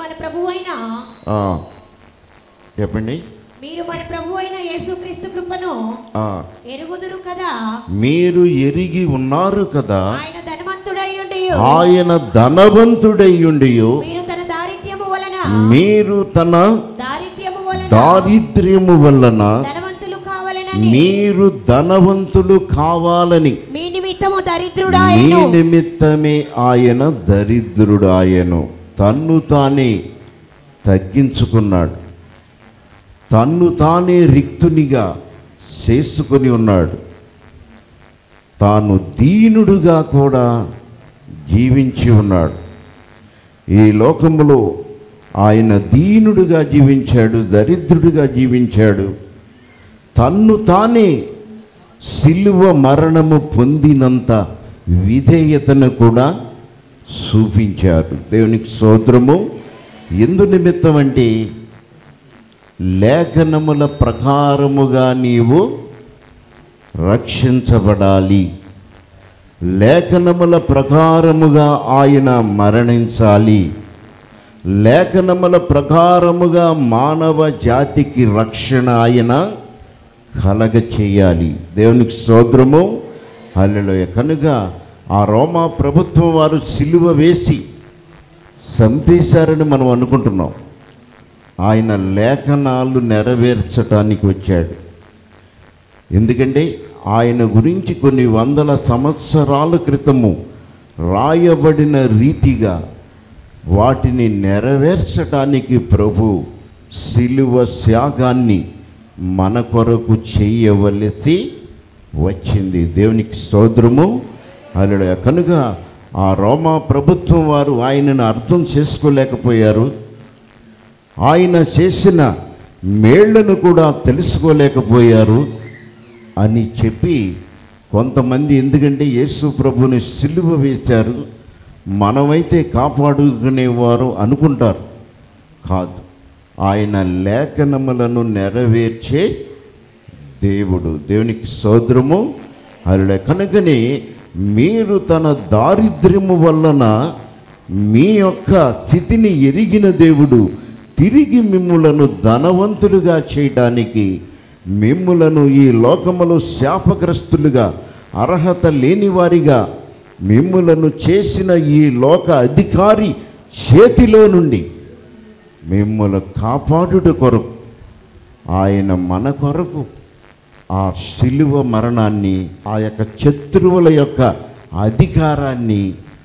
మన ప్రభు అయిన ఆ, చెప్పండి మీరు మన ప్రభు అయిన యేసుక్రీస్తు కృపను ఆ, ఎరుగుదురు కదా మీరు ఎరిగి ఉన్నారు కదా ఆయన ధనవంతుడై ఉండి ఆయన ధనవంతుడయ్యుండి మీరు తన దారిద్ర్యము వలన మీరు తన దారిద్ర్యము వలన దారిద్ర్యము వలన ధనవంతులు కావాలనని మీరు ధనవంతులు కావాలని మీ నిమిత్తము మీ దరిద్రుడాయను నిమిత్తమే ఆయన దరిద్రుడాయను తన్ను తానే తగ్గించుకున్నాడు తన్ను తానే రిక్తునిగా చేసుకొని ఉన్నాడు తాను దీనుడుగా కూడా జీవించి ఉన్నాడు ఈ లోకములో ఆయన దీనుడుగా జీవించాడు దరిద్రుడిగా జీవించాడు తన్ను తానే సిలువ మరణము పొందినంత విధేయతను కూడా చూపించారు దేవునికి స్తోత్రము ఎందు నిమిత్తం అంటే లేఖనముల ప్రకారముగా నీవు రక్షించబడాలి లేఖనముల ప్రకారముగా ఆయన మరణించాలి లేఖనముల ప్రకారముగా మానవ జాతికి రక్షణ ఆయన కలగ చేయాలి దేవునికి సోదరము హల్లెలూయ కనుక ఆ రోమా ప్రభుత్వం వారు సిలువ వేసి చంపేశారని మనం అనుకుంటున్నాం ఆయన లేఖనాలు నెరవేర్చడానికి వచ్చాడు ఎందుకంటే ఆయన గురించి కొన్ని వందల సంవత్సరాల క్రితము రాయబడిన రీతిగా వాటిని నెరవేర్చడానికి ప్రభు సిలువ త్యాగాన్ని మన కొరకు చేయవలసి వచ్చింది దేవునికి స్తోత్రము అలా కనుక ఆ రోమా ప్రభుత్వం వారు ఆయనను అర్థం చేసుకోలేకపోయారు ఆయన చేసిన మేళ్లను కూడా తెలుసుకోలేకపోయారు అని చెప్పి కొంతమంది ఎందుకంటే యేసు ప్రభుని సిలువ వేశారు మనమైతే కాపాడుకునేవారు అనుకుంటారు కాదు ఆయన లేఖనములను నెరవేర్చే దేవుడు దేవునికి సోదరము అలా కనుకనే మీరు తన దారిద్ర్యము వలన మీ యొక్క స్థితిని ఎరిగిన దేవుడు తిరిగి మిమ్ములను ధనవంతులుగా చేయటానికి మిమ్ములను ఈ లోకములో శాపగ్రస్తులుగా అర్హత లేనివారిగా మిమ్ములను చేసిన ఈ లోక అధికారి చేతిలో నుండి మిమ్మల్ని కాపాడుట కొరకు ఆయన మన కొరకు ఆ శిలువ మరణాన్ని ఆ యొక్క శత్రువుల యొక్క అధికారాన్ని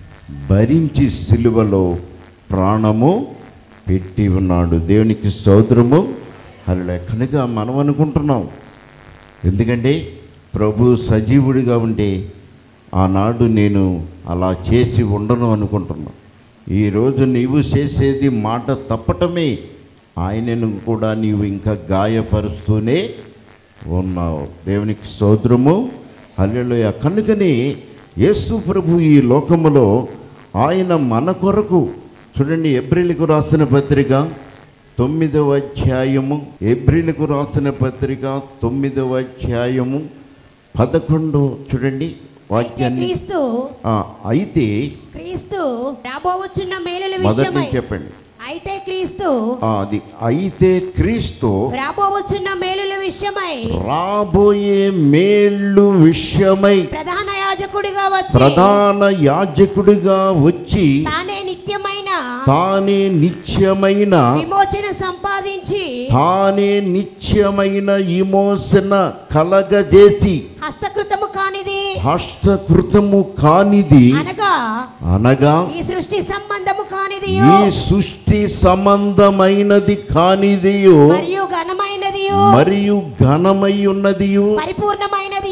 భరించి సిలువలో ప్రాణము పెట్టి ఉన్నాడు దేవునికి స్తోత్రము అలా కనుక మనం అనుకుంటున్నాం ఎందుకంటే ప్రభు సజీవుడిగా ఉంటే ఆనాడు నేను అలా చేసి ఉండను అనుకుంటున్నా ఈరోజు నీవు చేసేది మాట తప్పటమే ఆయనను కూడా నీవు ఇంకా గాయపరుస్తూనే ఉన్నావు దేవునికి స్తోత్రము హల్లెలూయా కనుకని యేసు ప్రభు ఈ లోకములో ఆయన మన కొరకు చూడండి ఏప్రిల్కు రాసిన పత్రిక తొమ్మిదవ అధ్యాయము ఏప్రిల్కు రాసిన పత్రిక తొమ్మిదవ అధ్యాయము పదకొండు చూడండి అయితే వాక్యాన్ని క్రీస్తు ఆ, అయితే క్రీస్తు రాబోవచ్చున్న మేలుల మొదటి విషయమై నుంచి చెప్పండి అయితే క్రీస్తు ఆ, అది అయితే క్రీస్తు రాబోవచ్చున్న మేలుల విషయమై రాబోయే మేళ్ళు విషయమై ప్రధాన యాజకుడిగా వచ్చి ప్రధాన యాజకుడిగా వచ్చి తానే నిత్యమైన తానే నిత్యమైన విమోచన సంపాదించి తానే నిత్యమైన విమోచన కలగజేసి హస్తకృతము కానిది హస్తకృతము కానిది అనగా అనగా ఈ సృష్టి సంబంధము కానిది ఈ సృష్టి సంబంధమైనది కానిదియు మరియు ఘనమైనది మరియు ఘనమై ఉన్నదియు పరిపూర్ణమైనది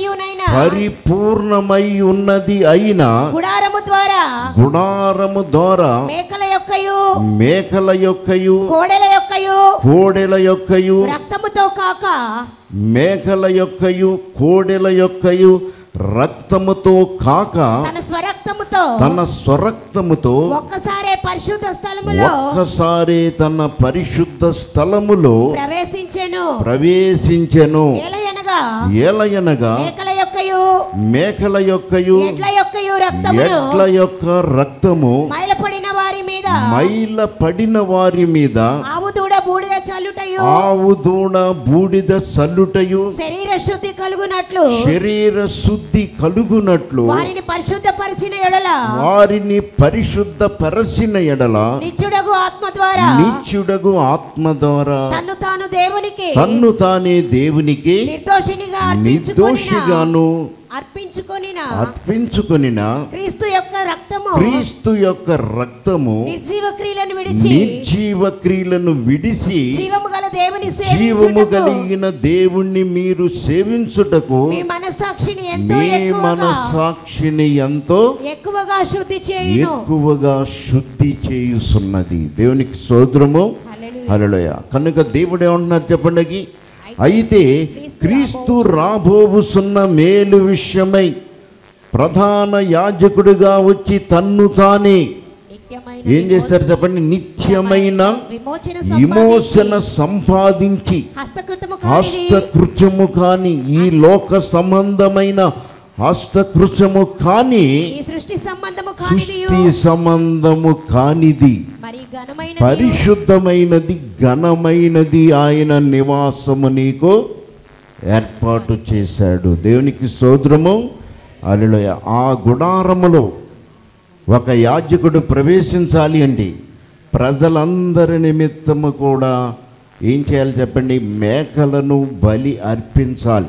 పరిపూర్ణమై ఉన్నది అయిన గుడారము ద్వారా గుడారము ద్వారా మేకల యొక్కయు మేకల యొక్కయు కోడెల యొక్కయు కోడెల యొక్కయు రక్తముతో కాక మేకల యొక్కయు కోడెల యొక్కయు రక్తముతో కాక తన స్వరక్తముతో తన స్వరక్తముతో ఒక్కసారే పరిశుద్ధ స్థలములో ఒక్కసారి తన పరిశుద్ధ స్థలములో ప్రవేశించెను ప్రవేశించెను ఏలయనగా ఏలయనగా మేకల యొక్కయు మేకల యొక్కయు ఎడ్ల యొక్కయు రక్తమును ఎడ్ల యొక్క రక్తము మైలపడిన వారి మీద మైల పడిన వారి మీద ఆవు దూడ బూడిద చల్లుటయు ఆవు దూడ బూడిద సల్లుటయు శరీర శుద్ధి కలుగునట్లు శరీర శుద్ధి కలుగునట్లు వారిని పరిశుద్ధపరిచిన ఎడల వారిని పరిశుద్ధ పరచిన ఎడల నిత్యుడగు ఆత్మ ద్వారా నిత్యుడగు ఆత్మ ద్వారా తన్ను తాను దేవునికి తన్ను తానే దేవునికి నిర్దోషినిగా అర్పించుకొనిన నిర్దోషిగాను అర్పించుకొనిన అర్పించుకొనిన క్రీస్తు యొక్క రక్తము క్రీస్తు యొక్క రక్తము నిర్జీవ క్రియలను విడిచి నిర్జీవ క్రియలను విడిసి జీవము గల దేవుని జీవము సేవించుటకు కలిగిన దేవుణ్ణి మీరు సేవించుటకు మీ మనస్సాక్షిని ఎంతో మీ ఎక్కువగా మనసాక్షిని ఎంతో ఎక్కువగా శుద్ధి చేయును ఎక్కువగా శుద్ధి చేయుచున్నది దేవునికి సోదరము హల్లెలూయా. హల్లెలూయ కనుక దేవుడు ఏమంటున్నారు చెప్పండి అయితే క్రీస్తు రాబోవుసున్న మేలు విషయమై ప్రధాన యాజకుడిగా వచ్చి తన్ను తానే నిత్యమైన ఏం చేస్తారు చెప్పండి నిత్యమైన విమోచన విమోచన సంపాదించి సంపాదించి హస్తకృతము కానిది హస్తకృత్యము కాని ఈ లోక సంబంధమైన హస్తకృత్యము కాని ఈ సృష్టి సంబంధము కానిదియు సృష్టి సంబంధము కానిది మరి ఘనమైన పరిశుద్ధమైనది ఘనమైనది ఆయన నివాసము నీకు ఏర్పాటు చేశాడు దేవునికి స్తోత్రము అలలోయ ఆ గుడారములో ఒక యాజకుడు ప్రవేశించాలి అండి ప్రజలందరి నిమిత్తము కూడా ఏం చేయాలి చెప్పండి మేకలను బలి అర్పించాలి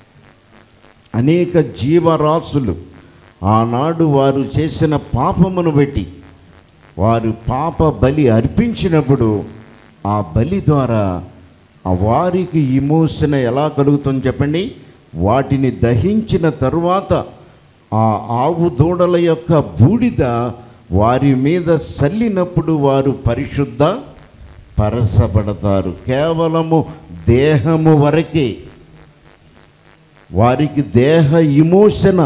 అనేక జీవరాశులు ఆనాడు వారు చేసిన పాపమును బట్టి వారు పాప బలి అర్పించినప్పుడు ఆ బలి ద్వారా ఆ వారికి విమోచన ఎలా కలుగుతుంది చెప్పండి వాటిని దహించిన తరువాత ఆ ఆవు దూడల యొక్క బూడిద వారి మీద చల్లినప్పుడు వారు పరిశుద్ధ పరసబడతారు కేవలము దేహము వరకే వారికి దేహ విమోచన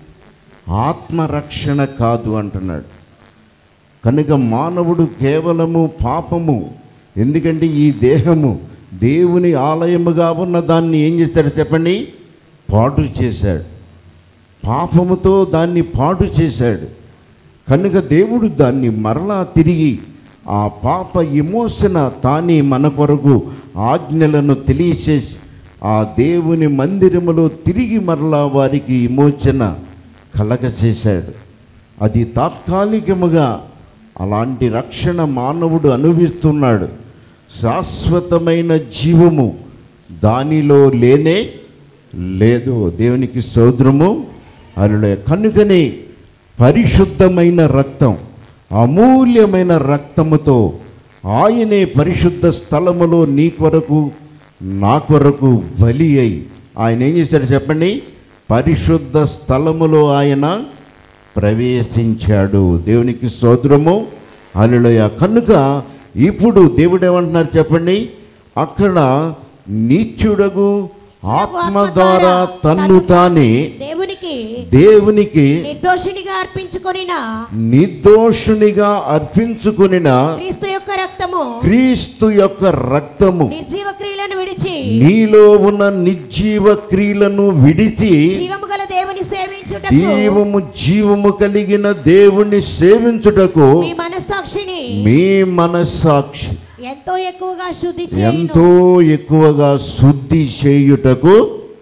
ఆత్మరక్షణ కాదు అంటున్నాడు కనుక మానవుడు కేవలము పాపము ఎందుకంటే ఈ దేహము దేవుని ఆలయముగా ఉన్న దాన్ని ఏం చేస్తాడు చెప్పండి పాడు చేశాడు పాపముతో దాన్ని పాడు చేశాడు కనుక దేవుడు దాన్ని మరలా తిరిగి ఆ పాప విమోచన తానే మన కొరకు ఆజ్ఞలను తెలియచేసి ఆ దేవుని మందిరములో తిరిగి మరలా వారికి విమోచన కలగచేశాడు అది తాత్కాలికముగా అలాంటి రక్షణ మానవుడు అనుభవిస్తున్నాడు శాశ్వతమైన జీవము దానిలో లేనే లేదు దేవునికి సోదరము అరుడే కనుకనే పరిశుద్ధమైన రక్తం అమూల్యమైన రక్తముతో ఆయనే పరిశుద్ధ స్థలములో నీ కొరకు నా కొరకు బలి అయి ఆయన ఏం చేశాడు చెప్పండి పరిశుద్ధ స్థలములో ఆయన ప్రవేశించాడు దేవునికి సోదరము అలలోయ కనుక ఇప్పుడు దేవుడు ఏమంటున్నారు చెప్పండి అక్కడ నీచుడగు ఆత్మ ద్వారా తన్ను తానే దేవునికి దేవునికి నిర్దోషినిగా అర్పించుకొనిన నిర్దోషునిగా అర్పించుకునిన క్రీస్తు యొక్క రక్తము క్రీస్తు యొక్క రక్తము నిర్జీవ క్రియలను విడిచి నీలో ఉన్న నిర్జీవ క్రియలను విడిచి జీవము గల దేవుని సేవించుటకు జీవము జీవము కలిగిన దేవుణ్ణి సేవించుటకు మీ మనస్సాక్షిని మీ మనస్సాక్షి ఎంతో ఎక్కువగా శుద్ధి ఎంతో చేయును ఎక్కువగా శుద్ధి చేయుటకు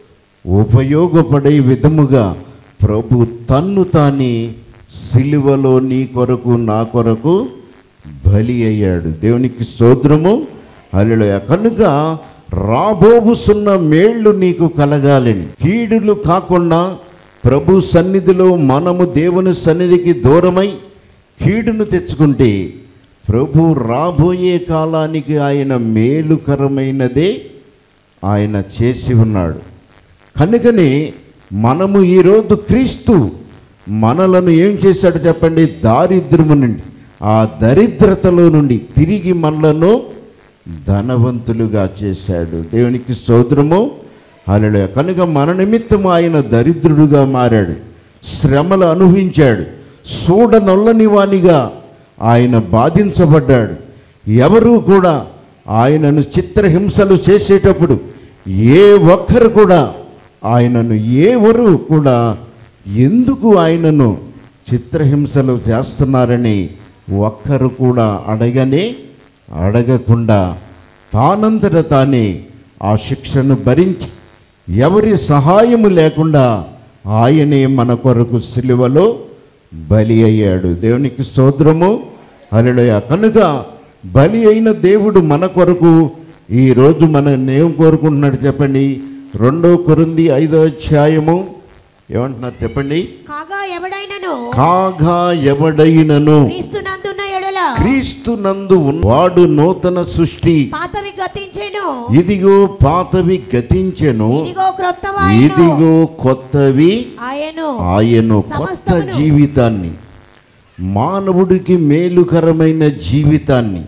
ఉపయోగపడే విధముగా ప్రభు తన్ను తాని సిలువలో నీ కొరకు నా కొరకు బలి అయ్యాడు దేవునికి స్తోత్రము అల్లుయ కనుక రాబోగుసున్న మేళ్ళు నీకు కలగాలని కీడులు కాకుండా ప్రభు సన్నిధిలో మనము దేవుని సన్నిధికి దూరమై కీడును తెచ్చుకుంటే ప్రభు రాబోయే కాలానికి ఆయన మేలుకరమైనదే ఆయన చేసి ఉన్నాడు కనుకనే మనము ఈరోజు క్రీస్తు మనలను ఏం చేశాడు చెప్పండి దారిద్రము నుండి ఆ దరిద్రతలో నుండి తిరిగి మనలను ధనవంతులుగా చేశాడు దేవునికి సోదరము అలలే కనుక మన నిమిత్తం ఆయన దరిద్రుడుగా మారాడు శ్రమలు అనుభవించాడు చూడనొల్లని వానిగా ఆయన బాధించబడ్డాడు ఎవరు కూడా ఆయనను చిత్రహింసలు చేసేటప్పుడు ఏ ఒక్కరు కూడా ఆయనను ఎవరు కూడా ఎందుకు ఆయనను చిత్రహింసలు చేస్తున్నారని ఒక్కరు కూడా అడగనే అడగకుండా తానంతట తానే ఆ శిక్షను భరించి ఎవరి సహాయము లేకుండా ఆయనే మన కొరకు సిలువలో బలి అయ్యాడు దేవునికి స్తోత్రము హల్లెలూయా కనుక బలి అయిన దేవుడు మన కొరకు ఈరోజు మన ఏం కోరుకుంటున్నాడు చెప్పండి రెండో కొరింది ఐదో అధ్యాయము ఏమంటున్నారు చెప్పండి కాగా ఎవడైనను కాగా ఎవడైనను క్రీస్తు నందున్న ఎడల క్రీస్తు నందు వాడు నూతన సృష్టి పాతవి గతించెను ఇదిగో పాతవి గతించెను ఇదిగో క్రొత్త ఇదిగో కొత్తవి ఆయను ఆయను కొత్త సమస్తమును. జీవితాన్ని మానవుడికి మేలుకరమైన జీవితాన్ని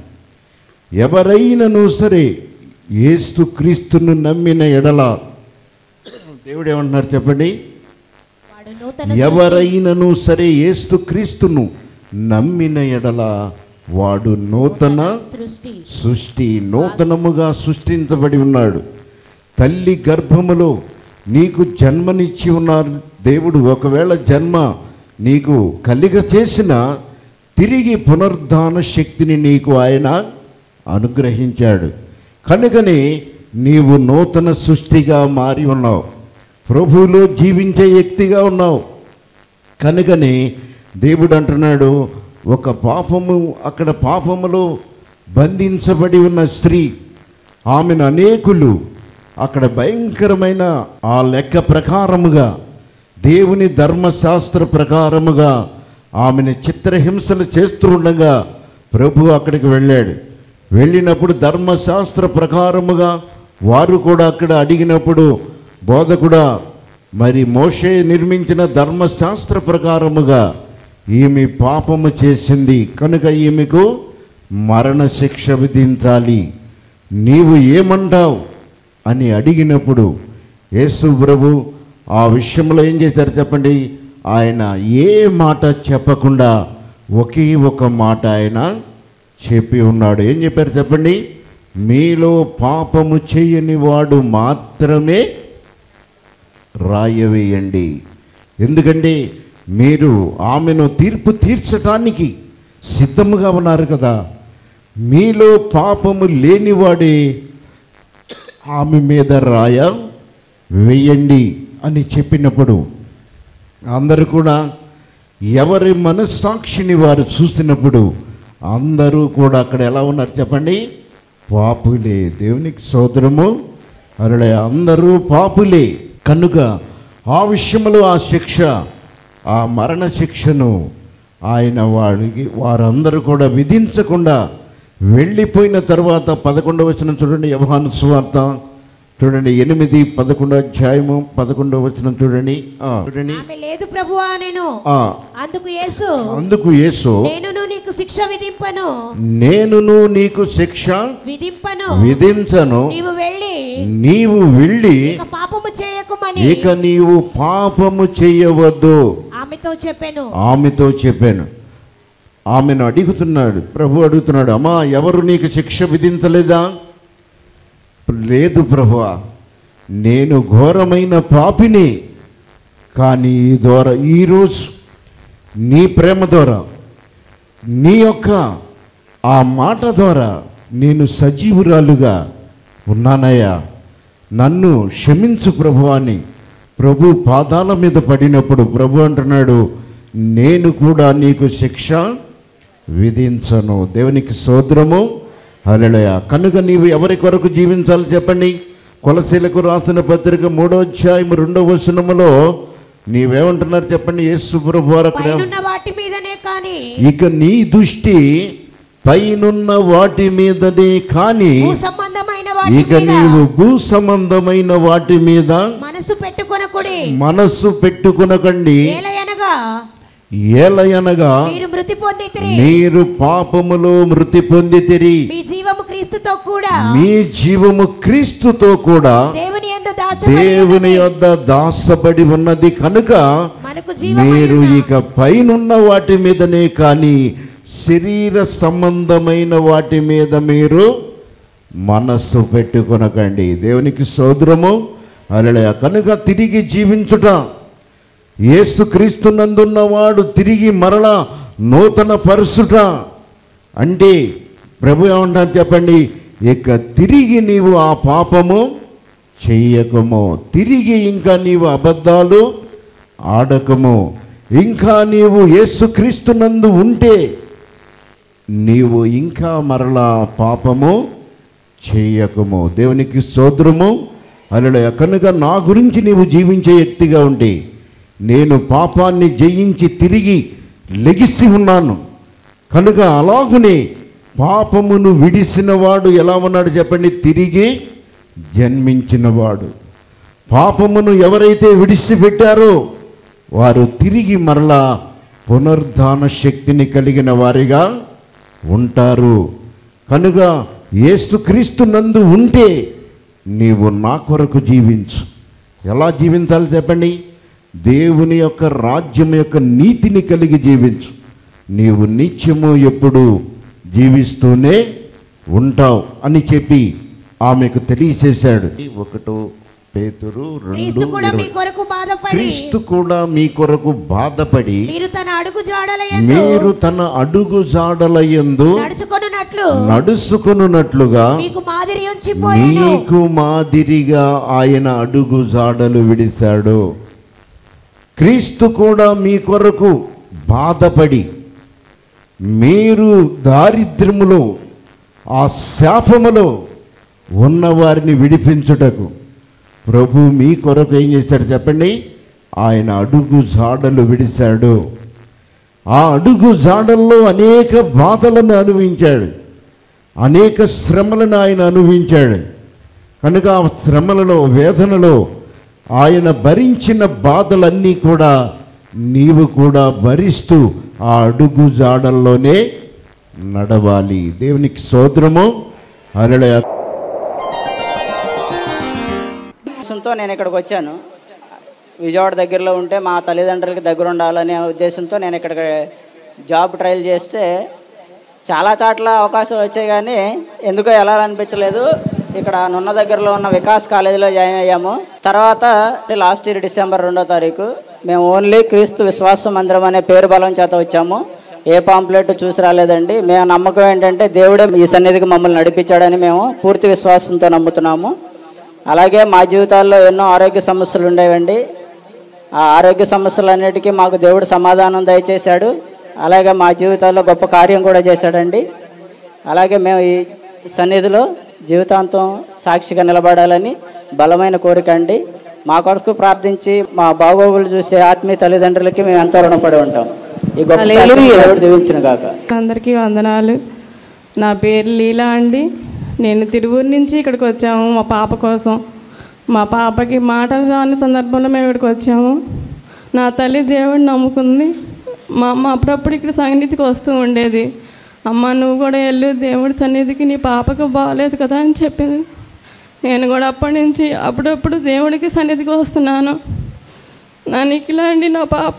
ఎవరైనను సరే ఏస్తు క్రీస్తును నమ్మిన ఎడల దేవుడు ఏమంటున్నారు చెప్పండి వాడు నూతన ఎవరైనను సరే ఏస్తు క్రీస్తును నమ్మిన ఎడల వాడు నూతన సృష్టి సృష్టి నూతనముగా సృష్టించబడి ఉన్నాడు తల్లి గర్భములో నీకు జన్మనిచ్చి ఉన్నారు దేవుడు ఒకవేళ జన్మ నీకు కలిగ చేసిన తిరిగి పునరుద్ధాన శక్తిని నీకు ఆయన అనుగ్రహించాడు కనుకనే నీవు నూతన సృష్టిగా మారి ఉన్నావు ప్రభువులో జీవించే వ్యక్తిగా ఉన్నావు కనుకనే దేవుడు అంటున్నాడు ఒక పాపము అక్కడ పాపములో బంధించబడి ఉన్న స్త్రీ ఆమెను అనేకులు అక్కడ భయంకరమైన ఆ లెక్క ప్రకారముగా దేవుని ధర్మశాస్త్ర ప్రకారముగా ఆమెను చిత్రహింసలు చేస్తూ ఉండగా ప్రభు అక్కడికి వెళ్ళాడు వెళ్ళినప్పుడు ధర్మశాస్త్ర ప్రకారముగా వారు కూడా అక్కడ అడిగినప్పుడు బోధకుడా మరి మోషే నిర్మించిన ధర్మశాస్త్ర ప్రకారముగా ఈమె పాపము చేసింది కనుక ఈమెకు మరణ శిక్ష విధించాలి నీవు ఏమంటావు అని అడిగినప్పుడు యేసు ప్రభు ఆ విషయంలో ఏం చేశారు చెప్పండి ఆయన ఏ మాట చెప్పకుండా ఒకే ఒక మాట ఆయన చెప్పి ఉన్నాడు ఏం చెప్పారు చెప్పండి మీలో పాపము చేయని వాడు మాత్రమే రాయవేయండి ఎందుకంటే మీరు ఆమెను తీర్పు తీర్చటానికి సిద్ధముగా ఉన్నారు కదా మీలో పాపము లేనివాడే ఆమె మీద రాయ వేయండి అని చెప్పినప్పుడు అందరూ కూడా ఎవరి మనస్సాక్షిని వారు చూసినప్పుడు అందరూ కూడా అక్కడ ఎలా ఉన్నారు చెప్పండి పాపులే దేవునికి సోదరము అరడే అందరూ పాపులే కనుక ఆ విషయంలో ఆ శిక్ష ఆ మరణ శిక్షను ఆయన వాడికి వారందరూ కూడా విధించకుండా వెళ్ళిపోయిన తర్వాత పదకొండవ వచనం చూడండి యవహాను సువార్త చూడండి ఎనిమిది పదకొండవ అధ్యాయము పదకొండవ వచనం చూడండి ఆ, చూడండి ఆమె లేదు ప్రభువా నేను ఆ, అందుకు యేసు అందుకు యేసు నేనును నీకు శిక్ష విధింపను నేనును నీకు శిక్ష విధింపను విధించను నీవు వెళ్ళి నీవు వెళ్ళి ఇక పాపము చేయకుమని ఇక నీవు పాపము చేయవద్దు ఆమెతో చెప్పాను ఆమెతో చెప్పాను ఆమెను అడుగుతున్నాడు ప్రభు అడుగుతున్నాడు అమ్మా ఎవరు నీకు శిక్ష విధించలేదా లేదు ప్రభువా నేను ఘోరమైన పాపిని కానీ ఈ ద్వారా ఈరోజు నీ ప్రేమ ద్వారా నీ యొక్క ఆ మాట ద్వారా నేను సజీవురాలుగా ఉన్నానయ్యా నన్ను క్షమించు ప్రభు అని ప్రభు పాదాల మీద పడినప్పుడు ప్రభు అంటున్నాడు నేను కూడా నీకు శిక్ష విధించను దేవునికి సోదరము హల్లెలూయ కనుక నీవు ఎవరి కొరకు జీవించాలి చెప్పండి కొలసీలకు రాసిన పత్రిక మూడో అధ్యాయం రెండో వచనములో నీవేమంటున్నారు చెప్పండి యేసు ప్రభు వారు అక్కడ పైనున్న వాటి మీదనే కాని ఇక నీ దృష్టి పైనున్న వాటి మీదనే కానీ భూ సంబంధమైన వాటి ఇక మీద నీవు భూ సంబంధమైన వాటి మీద మనసు పెట్టుకొనకుడి మనస్సు పెట్టుకునకండి ఏలయనగా ఏలయనగా మీరు మృతి పొందితిరి మీరు పాపములో మృతి పొందితిరి మీ జీవము క్రీస్తుతో కూడా మీ జీవము క్రీస్తుతో కూడా దేవుని యందు దాచబడి దేవుని ఉన్నది. యొద్ద దాసబడి ఉన్నది కనుక మనకు మీరు జీవమైన ఇక పైనున్న వాటి మీదనే కానీ శరీర సంబంధమైన వాటి మీద మీరు మనస్సు పెట్టుకొనకండి దేవునికి సోదరము అలలయ కనుక తిరిగి జీవించుట యేసు క్రీస్తునందున్నవాడు తిరిగి మరలా నూతన పరుసుట అంటే ప్రభు ఏమంటారు చెప్పండి ఇక తిరిగి నీవు ఆ పాపము చెయ్యకము తిరిగి ఇంకా నీవు అబద్ధాలు ఆడకము ఇంకా నీవు యేసుక్రీస్తునందు ఉంటే నీవు ఇంకా మరలా పాపము చేయకము దేవునికి స్తోత్రము అలా కనుక నా గురించి నీవు జీవించే వ్యక్తిగా ఉంటే నేను పాపాన్ని జయించి తిరిగి లెగిసి ఉన్నాను కనుక అలాగునే పాపమును విడిసినవాడు ఎలా ఉన్నాడు చెప్పండి తిరిగి జన్మించినవాడు పాపమును ఎవరైతే విడిచిపెట్టారో వారు తిరిగి మరలా పునర్ధాన శక్తిని కలిగిన వారిగా ఉంటారు కనుక ఏసుక్రీస్తు నందు ఉంటే నీవు నా కొరకు జీవించు ఎలా జీవించాలి చెప్పండి దేవుని యొక్క రాజ్యం యొక్క నీతిని కలిగి జీవించు నీవు నిత్యము ఎప్పుడు జీవిస్తూనే ఉంటావు అని చెప్పి ఆమెకు తెలియచేశాడు ఒకటో పేతురు క్రీస్తు రెండు కూడా మీ ఇరవై. కొరకు బాధపడి క్రీస్తు కూడా మీ కొరకు బాధపడి మీరు తన అడుగు జాడల మీరు తన అడుగు జాడల యందు నడుచుకొనున్నట్లు నడుచుకున్నట్లుగా మీకు మాదిరి ఉంచిపోయాను మీకు మాదిరిగా ఆయన అడుగు జాడలు విడిచాడు క్రీస్తు కూడా మీ కొరకు బాధపడి మీరు దారిద్ర్యములో ఆ శాపములో ఉన్నవారిని విడిపించుటకు ప్రభు మీ కొరకు ఏం చేశాడు చెప్పండి ఆయన అడుగు జాడలు విడిచాడు ఆ అడుగు జాడల్లో అనేక బాధలను అనుభవించాడు అనేక శ్రమలను ఆయన అనుభవించాడు కనుక ఆ శ్రమలలో వేదనలో ఆయన భరించిన బాధలన్నీ కూడా నీవు కూడా భరిస్తూ ఆ అడుగు జాడల్లోనే నడవాలి దేవునికి సోదరము అరళ ఉద్దేశంతో నేను ఇక్కడికి వచ్చాను విజయవాడ దగ్గరలో ఉంటే మా తల్లిదండ్రులకి దగ్గర ఉండాలనే ఉద్దేశంతో నేను ఇక్కడ జాబ్ ట్రయల్ చేస్తే చాలా చాట్ల అవకాశాలు వచ్చాయి కానీ ఎందుకో ఎలా అనిపించలేదు ఇక్కడ నున్న దగ్గరలో ఉన్న వికాస్ కాలేజీలో జాయిన్ అయ్యాము తర్వాత లాస్ట్ ఇయర్ డిసెంబర్ రెండో తారీఖు మేము ఓన్లీ క్రీస్తు విశ్వాస మందిరం అనే పేరు బలం చేత వచ్చాము ఏ పాంప్లెట్ చూసి రాలేదండి మేము నమ్మకం ఏంటంటే దేవుడే ఈ సన్నిధికి మమ్మల్ని నడిపించాడని మేము పూర్తి విశ్వాసంతో నమ్ముతున్నాము అలాగే మా జీవితాల్లో ఎన్నో ఆరోగ్య సమస్యలు ఉండేవండి ఆ ఆరోగ్య సమస్యలన్నిటికీ మాకు దేవుడు సమాధానం దయచేశాడు అలాగే మా జీవితాల్లో గొప్ప కార్యం కూడా చేశాడండి అలాగే మేము ఈ సన్నిధిలో జీవితాంతం సాక్షిగా నిలబడాలని బలమైన కోరిక అండి మా కొరకు ప్రార్థించి మా బాగోగులు చూసే ఆత్మీయ తల్లిదండ్రులకి మేము ఎంతో రుణపడి ఉంటాం ఈ గొప్ప సాక్షిని దేవుడు దీవించిన కాక అందరికీ వందనాలు నా పేరు లీలా అండి నేను తిరువూరు నుంచి ఇక్కడికి వచ్చాము మా పాప కోసం మా పాపకి మాటలు రాని సందర్భంలో మేము ఇక్కడికి వచ్చాము నా తల్లి దేవుడిని నమ్ముకుంది మా అమ్మ అప్పుడప్పుడు ఇక్కడ సన్నిధికి వస్తూ ఉండేది అమ్మ నువ్వు కూడా వెళ్ళు దేవుడి సన్నిధికి నీ పాపకు బాగాలేదు కదా అని చెప్పింది నేను కూడా అప్పటి నుంచి అప్పుడప్పుడు దేవుడికి సన్నిధికి వస్తున్నాను నా నిఖిల అండి నా పాప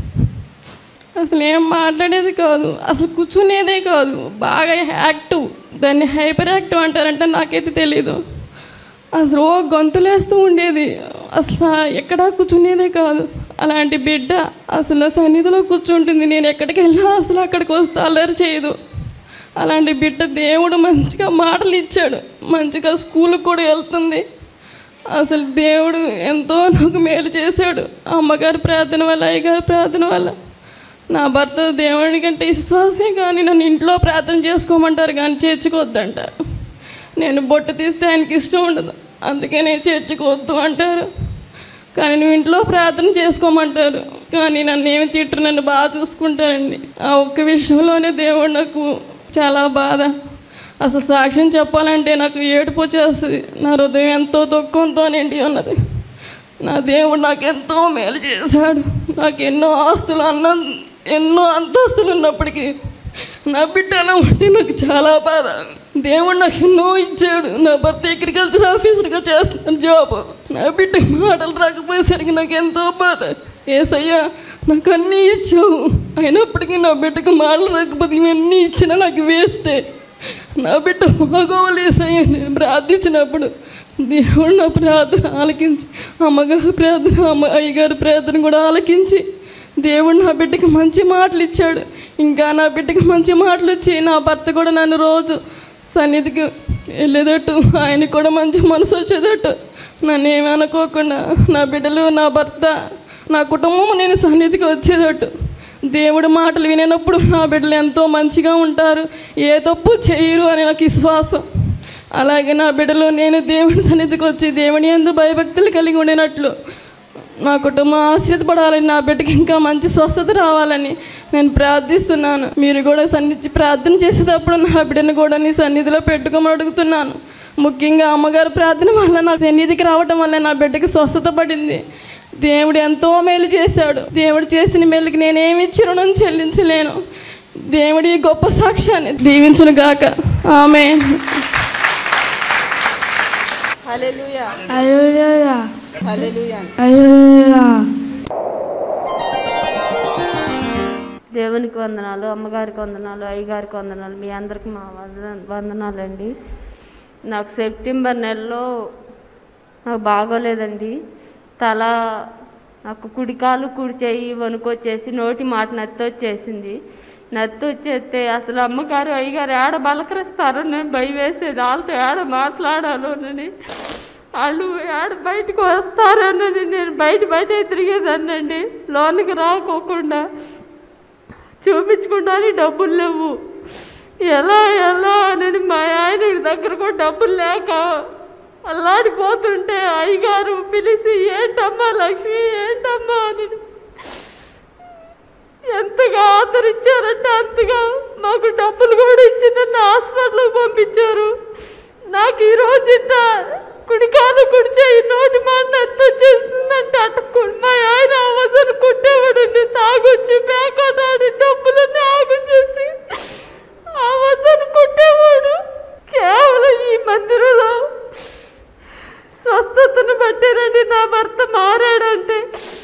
అసలు ఏం మాట్లాడేది కాదు అసలు కూర్చునేదే కాదు బాగా యాక్టివ్ దాన్ని హైపర్ యాక్టివ్ అంటారంటే నాకైతే తెలీదు అసలు ఓ గొంతులేస్తూ ఉండేది అసలు ఎక్కడా కూర్చునేదే కాదు అలాంటి బిడ్డ అసలు సన్నిధిలో కూర్చుంటుంది నేను ఎక్కడికి వెళ్ళినా అసలు అక్కడికి వస్తే అల్లరి చేయదు అలాంటి బిడ్డ దేవుడు మంచిగా మాటలు ఇచ్చాడు మంచిగా స్కూల్కి కూడా వెళ్తుంది అసలు దేవుడు ఎంతో నాకు మేలు చేశాడు అమ్మగారి ప్రార్థన వల్ల అయ్యగారి ప్రార్థన వల్ల నా భర్త దేవుని కంటే విశ్వాసే కానీ నన్ను ఇంట్లో ప్రార్థన చేసుకోమంటారు కానీ చేర్చుకోవద్దంటారు నేను బొట్టు తీస్తే ఆయనకి ఇష్టం ఉండదు అందుకే నేను చేర్చుకోవద్దు అంటారు కానీ నువ్వు ఇంట్లో ప్రార్థన చేసుకోమంటారు కానీ నన్ను ఏమి తిట్టరు నన్ను బాగా చూసుకుంటారండి ఆ ఒక్క విషయంలోనే దేవుడు నాకు చాలా బాధ అసలు సాక్ష్యం చెప్పాలంటే నాకు ఏడుపు వచ్చేస్తుంది నా హృదయం ఎంతో దుఃఖంతో నిండి ఉన్నది నా దేవుడు నాకు ఎంతో మేలు చేశాడు నాకు ఎన్నో ఆస్తులు అన్న ఎన్నో అంతస్తులు ఉన్నప్పటికీ నా బిడ్డ ఎలా ఉంటే నాకు చాలా బాధ దేవుడు నాకు ఎన్నో ఇచ్చాడు నా భర్త అగ్రికల్చర్ ఆఫీసర్గా చేస్తున్నాను జాబ్ నా బిడ్డ మాటలు రాకపోయేసరికి నాకు ఎంతో బాధ ఏసయ్యా నాకు అన్నీ ఇచ్చావు అయినప్పటికీ నా బిడ్డకు మాటలు రాకపోతే ఇవన్నీ ఇచ్చినా నాకు వేస్టే నా బిడ్డ బాగోలేసయ్యా నేను ప్రార్థించినప్పుడు దేవుడు నా ప్రార్థన ఆలకించి అమ్మగారి ప్రార్థన అమ్మ అయ్యగారి ప్రార్థన కూడా ఆలకించి దేవుడు నా బిడ్డకి మంచి మాటలు ఇచ్చాడు ఇంకా నా బిడ్డకి మంచి మాటలు ఇచ్చి నా భర్త కూడా నన్ను రోజు సన్నిధికి వెళ్ళేటట్టు ఆయనకి కూడా మంచి మనసు వచ్చేటట్టు నన్ను ఏమీ అనుకోకుండా నా బిడ్డలు నా భర్త నా కుటుంబం నేను సన్నిధికి వచ్చేటట్టు దేవుడి మాటలు వినేటప్పుడు నా బిడ్డలు ఎంతో మంచిగా ఉంటారు ఏ తప్పు చేయరు అని నాకు విశ్వాసం అలాగే నా బిడ్డలు నేను దేవుని సన్నిధికి వచ్చి దేవుని ఎందు భయభక్తులు కలిగి ఉండినట్లు నా కుటుంబం ఆశ్రయపడాలని నా బిడ్డకి ఇంకా మంచి స్వస్థత రావాలని నేను ప్రార్థిస్తున్నాను మీరు కూడా సన్నిధి ప్రార్థన చేసేటప్పుడు నా బిడ్డను కూడా నీ సన్నిధిలో పెట్టుకోమని అడుగుతున్నాను ముఖ్యంగా అమ్మగారు ప్రార్థన వల్ల నా సన్నిధికి రావటం వల్ల నా బిడ్డకి స్వస్థత పడింది దేవుడు ఎంతో మేలు చేశాడు దేవుడు చేసిన మేలుకి నేనేమి ఇచ్చి రుణం చెల్లించలేను దేవుడి ఈ గొప్ప సాక్ష్యాన్ని దీవించును గాక ఆమె దేవునికి వందనాలు అమ్మగారికి వందనాలు అయ్యగారికి వందనాలు మీ అందరికి మా వందన వందనాలండి నాకు సెప్టెంబర్ నెలలో నాకు బాగోలేదండి తల నాకు కుడికాలు కుడి చెయ్యి వణుకొచ్చేసి నోటి మాట నత్తి వచ్చేసింది నత్తి వచ్చేస్తే అసలు అమ్మగారు అయ్యగారు ఏడ బలకరిస్తారో నేను భయం వేసేది వాళ్ళతో ఏడ మాట్లాడాలోనని వాళ్ళు ఏడ బయటకు వస్తారోనని నేను బయట బయట తిరిగేదాన్నండి లోనికి రాకోకుండా చూపించుకుంటానికి డబ్బులు లేవు ఎలా ఎలా అని మా ఆయన దగ్గర కూడా డబ్బులు లేక అల్లాడిపోతుంటే అయ్యగారు పిలిచి ఏంటమ్మా లక్ష్మి ఏంటమ్మా అని ఎంతగా ఆదరించారంటే అంతగా మాకు డబ్బులు కూడా ఇచ్చి నన్ను హాస్పిటల్కి పంపించారు నాకు ఈ రోజు ఇట్ట కుడికాలు కుడి చేయి నోటి మాట ఎంత వచ్చేసిందంటే అటు మా ఆయన అవసరం కుట్టేవాడండి తాగొచ్చి పేకాటాడి డబ్బులన్నీ ఆగం చేసి అవసరం కుట్టేవాడు కేవలం ఈ మందిరంలో స్వస్థతను బట్టేనండి నా భర్త మారాడంటే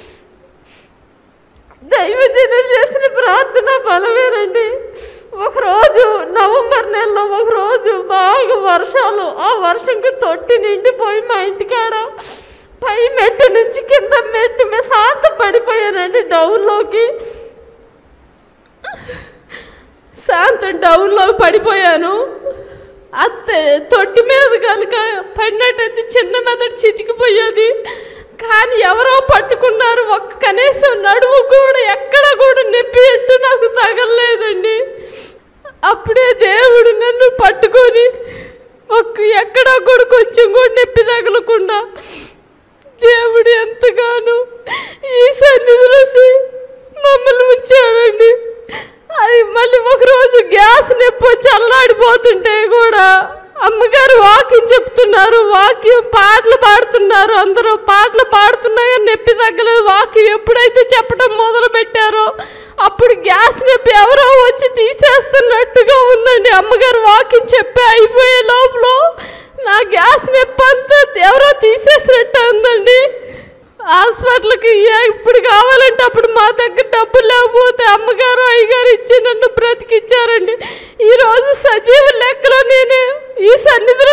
దైవజనులు చేసిన ప్రార్థన బలమేనండి ఒకరోజు నవంబర్ నెలలో ఒకరోజు బాగా వర్షాలు ఆ వర్షంకి తొట్టి నిండిపోయి మా ఇంటికాడ పై మెట్టు నుంచి కింద మెట్టు మీద శాంత పడిపోయానండి డౌన్లోకి శాంతం డౌన్లోకి పడిపోయాను అత్తే తొట్టి మీద కనుక పడినట్టయితే చిన్న మెదడు చితికిపోయేది కానీ ఎవరో పట్టుకున్నారు ఒక్క కనీసం నడుము కూడా ఎక్కడ కూడా నొప్పి అంటూ నాకు తగలలేదండి అప్పుడే దేవుడు నన్ను పట్టుకొని ఒక్క ఎక్కడా కూడా కొంచెం కూడా నొప్పి తగలకుండా దేవుడు ఎంతగానో ఈ సన్నిధిలో సి- మమ్మల్ని ఉంచాడండి అది మళ్ళీ ఒకరోజు గ్యాస్ నొప్పి వచ్చి అల్లాడిపోతుంటే కూడా అమ్మగారు వాక్యం చెప్తున్నారు వాక్యం పాటలు పాడుతున్నారు అందరూ పాటలు పాడుతున్నాయో నొప్పి తగ్గలేదు వాక్యం ఎప్పుడైతే చెప్పడం మొదలు పెట్టారో అప్పుడు గ్యాస్ నొప్పి ఎవరో వచ్చి తీసేస్తున్నట్టుగా ఉందండి అమ్మగారు వాక్యం చెప్పి అయిపోయే లోపల నా గ్యాస్ నొప్పి అంతా ఎవరో తీసేసినట్టు ఉందండి హాస్పిటల్కి ఏ- ఇప్పుడు కావాలంటే అప్పుడు మా దగ్గర డబ్బులు లేకపోతే అమ్మగారు అయ్యగారు ఇచ్చి నన్ను బ్రతికిచ్చారండి ఈరోజు సజీవ లెక్కలో నేను ఈ సన్నిధిలో